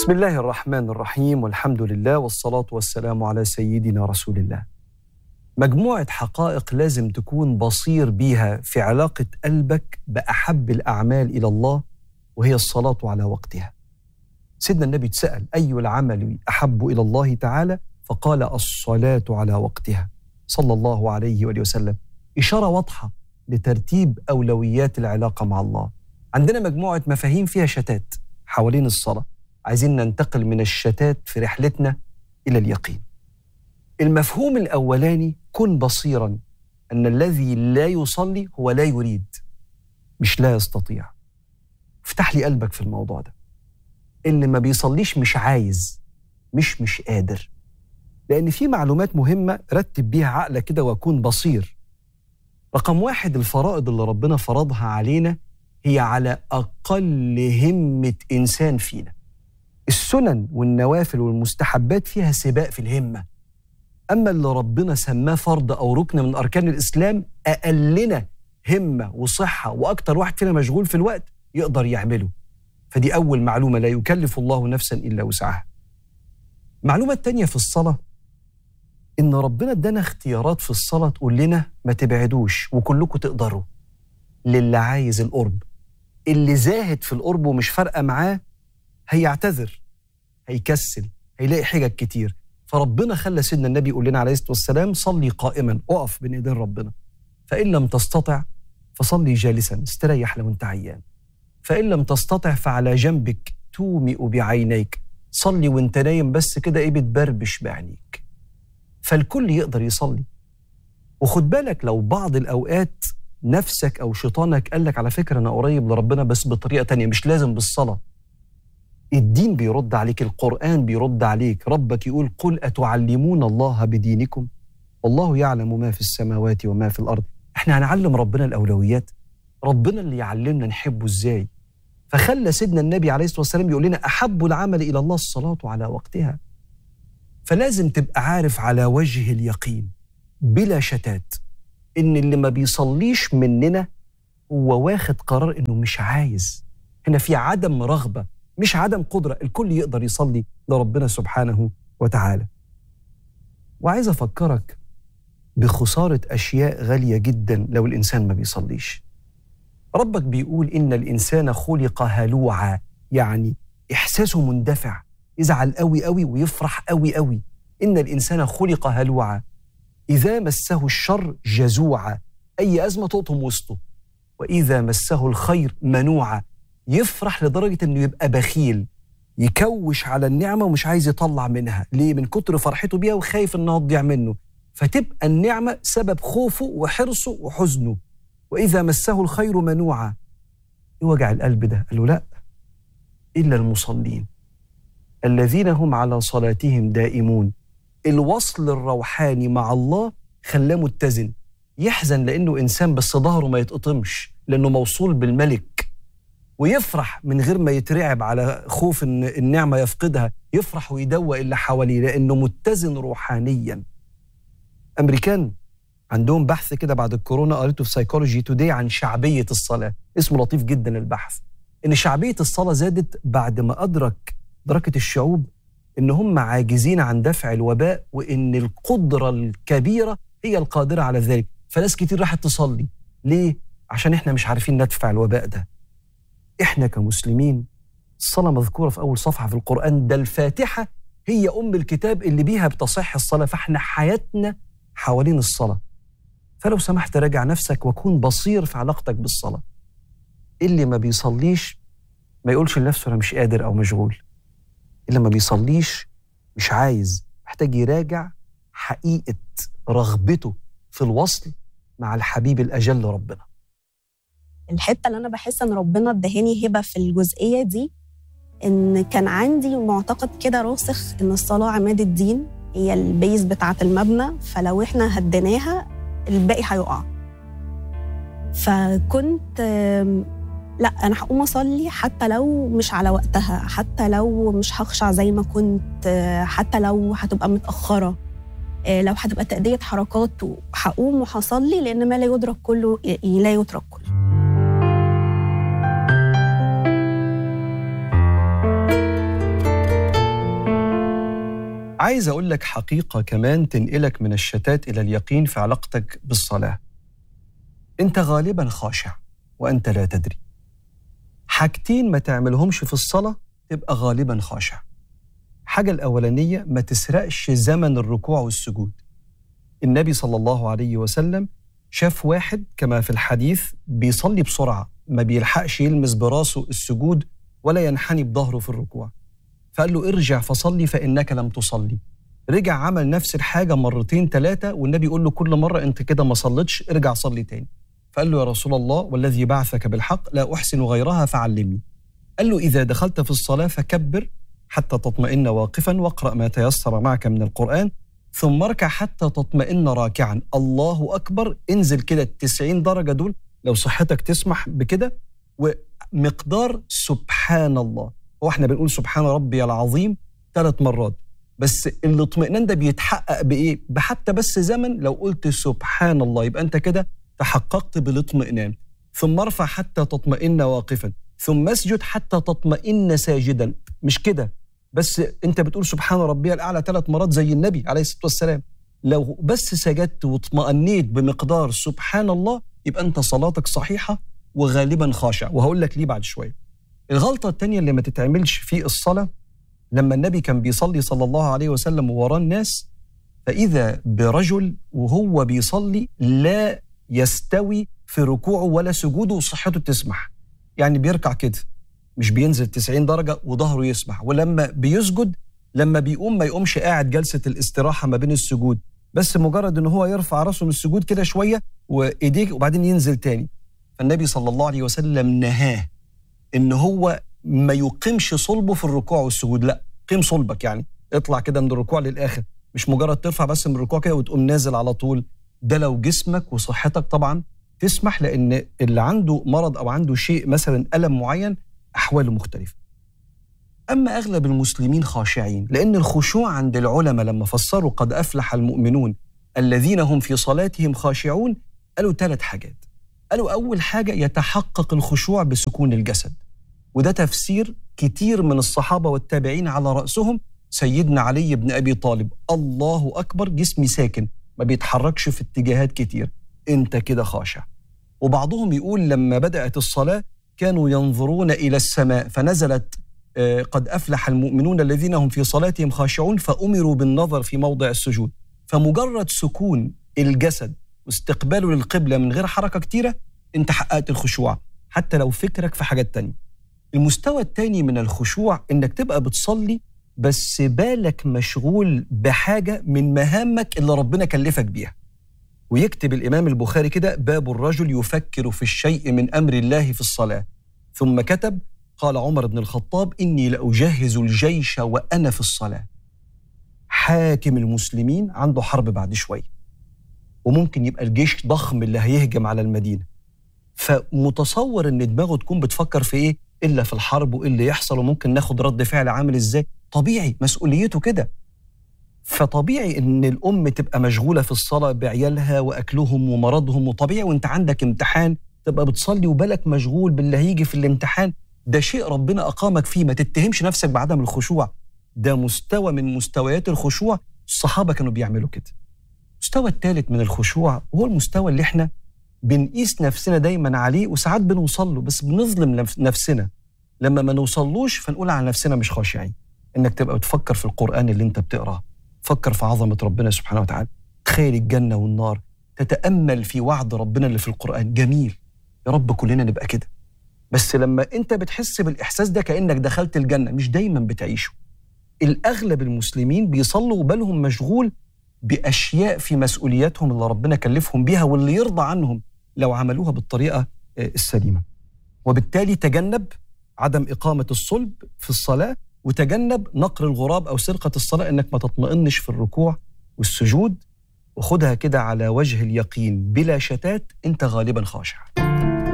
بسم الله الرحمن الرحيم والحمد لله والصلاة والسلام على سيدنا رسول الله. مجموعة حقائق لازم تكون بصير بيها في علاقة قلبك بأحب الأعمال إلى الله وهي الصلاة على وقتها. سيدنا النبي اتسأل أي العمل أحب إلى الله تعالى؟ فقال الصلاة على وقتها صلى الله عليه وآله وسلم. إشارة واضحة لترتيب أولويات العلاقة مع الله. عندنا مجموعة مفاهيم فيها شتات حوالين الصلاة. عايزين ننتقل من الشتات في رحلتنا الى اليقين. المفهوم الاولاني كن بصيرا ان الذي لا يصلي هو لا يريد مش لا يستطيع. افتح لي قلبك في الموضوع ده. اللي ما بيصليش مش عايز مش مش قادر. لان في معلومات مهمه رتب بيها عقلك كده وكون بصير. رقم واحد الفرائض اللي ربنا فرضها علينا هي على اقل همه انسان فينا. السنن والنوافل والمستحبات فيها سباق في الهمة أما اللي ربنا سماه فرض أو ركن من أركان الإسلام أقلنا همة وصحة وأكتر واحد فينا مشغول في الوقت يقدر يعمله فدي أول معلومة لا يكلف الله نفسا إلا وسعها المعلومة التانية في الصلاة إن ربنا ادانا اختيارات في الصلاة تقول لنا ما تبعدوش وكلكم تقدروا للي عايز القرب اللي زاهد في القرب ومش فارقة معاه هيعتذر هيكسل هيلاقي حجج كتير فربنا خلى سيدنا النبي يقول لنا عليه الصلاه والسلام صلي قائما اقف بين ايدين ربنا فان لم تستطع فصلي جالسا استريح لو انت عيان فان لم تستطع فعلى جنبك تومئ بعينيك صلي وانت نايم بس كده ايه بتبربش بعينيك فالكل يقدر يصلي وخد بالك لو بعض الاوقات نفسك او شيطانك قال لك على فكره انا قريب لربنا بس بطريقه تانية مش لازم بالصلاه الدين بيرد عليك القرآن بيرد عليك ربك يقول قل أتعلمون الله بدينكم والله يعلم ما في السماوات وما في الأرض احنا هنعلم ربنا الأولويات ربنا اللي يعلمنا نحبه ازاي فخلى سيدنا النبي عليه الصلاة والسلام يقول لنا أحب العمل إلى الله الصلاة على وقتها فلازم تبقى عارف على وجه اليقين بلا شتات إن اللي ما بيصليش مننا هو واخد قرار إنه مش عايز هنا في عدم رغبة مش عدم قدرة الكل يقدر يصلي لربنا سبحانه وتعالى وعايز أفكرك بخسارة أشياء غالية جدا لو الإنسان ما بيصليش ربك بيقول إن الإنسان خلق هلوعا يعني إحساسه مندفع يزعل قوي قوي ويفرح قوي قوي إن الإنسان خلق هلوعا إذا مسه الشر جزوعا أي أزمة تقطم وسطه وإذا مسه الخير منوعا يفرح لدرجة انه يبقى بخيل يكوش على النعمة ومش عايز يطلع منها ليه من كتر فرحته بيها وخايف انها تضيع منه فتبقى النعمة سبب خوفه وحرصه وحزنه وإذا مسه الخير منوعا وجع القلب ده قال له لا إلا المصلين الذين هم على صلاتهم دائمون الوصل الروحاني مع الله خلاه متزن يحزن لأنه إنسان بس ظهره ما يتقطمش لأنه موصول بالملك ويفرح من غير ما يترعب على خوف ان النعمه يفقدها يفرح ويدوق اللي حواليه لانه متزن روحانيا امريكان عندهم بحث كده بعد الكورونا قريته في سايكولوجي توداي عن شعبيه الصلاه اسمه لطيف جدا البحث ان شعبيه الصلاه زادت بعد ما ادرك دركه الشعوب ان هم عاجزين عن دفع الوباء وان القدره الكبيره هي القادره على ذلك فناس كتير راحت تصلي ليه عشان احنا مش عارفين ندفع الوباء ده احنا كمسلمين الصلاه مذكوره في اول صفحه في القران ده الفاتحه هي ام الكتاب اللي بيها بتصح الصلاه فاحنا حياتنا حوالين الصلاه فلو سمحت راجع نفسك وكون بصير في علاقتك بالصلاه اللي ما بيصليش ما يقولش لنفسه انا مش قادر او مشغول اللي ما بيصليش مش عايز محتاج يراجع حقيقه رغبته في الوصل مع الحبيب الاجل ربنا الحته اللي انا بحس ان ربنا ادهاني هبه في الجزئيه دي ان كان عندي معتقد كده راسخ ان الصلاه عماد الدين هي البيز بتاعه المبنى فلو احنا هديناها الباقي هيقع فكنت لا انا هقوم اصلي حتى لو مش على وقتها حتى لو مش هخشع زي ما كنت حتى لو هتبقى متاخره لو هتبقى تأدية حركات هقوم وهصلي لأن ما لا يدرك كله لا يترك كله عايز أقول لك حقيقة كمان تنقلك من الشتات إلى اليقين في علاقتك بالصلاة أنت غالبا خاشع وأنت لا تدري حاجتين ما تعملهمش في الصلاة تبقى غالبا خاشع حاجة الأولانية ما تسرقش زمن الركوع والسجود النبي صلى الله عليه وسلم شاف واحد كما في الحديث بيصلي بسرعة ما بيلحقش يلمس براسه السجود ولا ينحني بظهره في الركوع فقال له ارجع فصلي فإنك لم تصلي رجع عمل نفس الحاجة مرتين ثلاثة والنبي يقول له كل مرة أنت كده ما صليتش ارجع صلي تاني فقال له يا رسول الله والذي بعثك بالحق لا أحسن غيرها فعلمني قال له إذا دخلت في الصلاة فكبر حتى تطمئن واقفا واقرأ ما تيسر معك من القرآن ثم اركع حتى تطمئن راكعا الله أكبر انزل كده التسعين درجة دول لو صحتك تسمح بكده ومقدار سبحان الله هو احنا بنقول سبحان ربي العظيم ثلاث مرات بس الاطمئنان ده بيتحقق بايه؟ بحتى بس زمن لو قلت سبحان الله يبقى انت كده تحققت بالاطمئنان ثم ارفع حتى تطمئن واقفا ثم اسجد حتى تطمئن ساجدا مش كده بس انت بتقول سبحان ربي الاعلى ثلاث مرات زي النبي عليه الصلاه والسلام لو بس سجدت واطمأنيت بمقدار سبحان الله يبقى انت صلاتك صحيحه وغالبا خاشع وهقول لك ليه بعد شويه الغلطه الثانيه اللي ما تتعملش في الصلاه لما النبي كان بيصلي صلى الله عليه وسلم وراه الناس فاذا برجل وهو بيصلي لا يستوي في ركوعه ولا سجوده وصحته تسمح يعني بيركع كده مش بينزل 90 درجة وظهره يسمح ولما بيسجد لما بيقوم ما يقومش قاعد جلسة الاستراحة ما بين السجود بس مجرد ان هو يرفع راسه من السجود كده شوية وايديه وبعدين ينزل تاني فالنبي صلى الله عليه وسلم نهاه ان هو ما يقيمش صلبه في الركوع والسجود لا قيم صلبك يعني اطلع كده من الركوع للاخر مش مجرد ترفع بس من الركوع كده وتقوم نازل على طول ده لو جسمك وصحتك طبعا تسمح لان اللي عنده مرض او عنده شيء مثلا الم معين احواله مختلفه. اما اغلب المسلمين خاشعين لان الخشوع عند العلماء لما فسروا قد افلح المؤمنون الذين هم في صلاتهم خاشعون قالوا ثلاث حاجات. قالوا اول حاجه يتحقق الخشوع بسكون الجسد. وده تفسير كتير من الصحابه والتابعين على راسهم سيدنا علي بن ابي طالب الله اكبر جسمي ساكن ما بيتحركش في اتجاهات كتير انت كده خاشع وبعضهم يقول لما بدات الصلاه كانوا ينظرون الى السماء فنزلت قد افلح المؤمنون الذين هم في صلاتهم خاشعون فامروا بالنظر في موضع السجود فمجرد سكون الجسد واستقباله للقبله من غير حركه كتيره انت حققت الخشوع حتى لو فكرك في حاجات تانية المستوى الثاني من الخشوع انك تبقى بتصلي بس بالك مشغول بحاجه من مهامك اللي ربنا كلفك بيها ويكتب الامام البخاري كده باب الرجل يفكر في الشيء من امر الله في الصلاه ثم كتب قال عمر بن الخطاب اني لاجهز الجيش وانا في الصلاه حاكم المسلمين عنده حرب بعد شويه وممكن يبقى الجيش ضخم اللي هيهجم على المدينه فمتصور ان دماغه تكون بتفكر في ايه الا في الحرب وايه اللي يحصل وممكن ناخد رد فعل عامل ازاي طبيعي مسؤوليته كده فطبيعي ان الام تبقى مشغوله في الصلاه بعيالها واكلهم ومرضهم وطبيعي وانت عندك امتحان تبقى بتصلي وبالك مشغول باللي هيجي في الامتحان ده شيء ربنا اقامك فيه ما تتهمش نفسك بعدم الخشوع ده مستوى من مستويات الخشوع الصحابه كانوا بيعملوا كده المستوى الثالث من الخشوع هو المستوى اللي احنا بنقيس نفسنا دايما عليه وساعات بنوصل له بس بنظلم نفسنا لما ما نوصلوش فنقول على نفسنا مش خاشعين انك تبقى بتفكر في القران اللي انت بتقراه فكر في عظمه ربنا سبحانه وتعالى تخيل الجنه والنار تتامل في وعد ربنا اللي في القران جميل يا رب كلنا نبقى كده بس لما انت بتحس بالاحساس ده كانك دخلت الجنه مش دايما بتعيشه الاغلب المسلمين بيصلوا وبالهم مشغول باشياء في مسؤولياتهم اللي ربنا كلفهم بيها واللي يرضى عنهم لو عملوها بالطريقه السليمه وبالتالي تجنب عدم اقامه الصلب في الصلاه وتجنب نقر الغراب او سرقه الصلاه انك ما تطمئنش في الركوع والسجود وخدها كده على وجه اليقين بلا شتات انت غالبا خاشع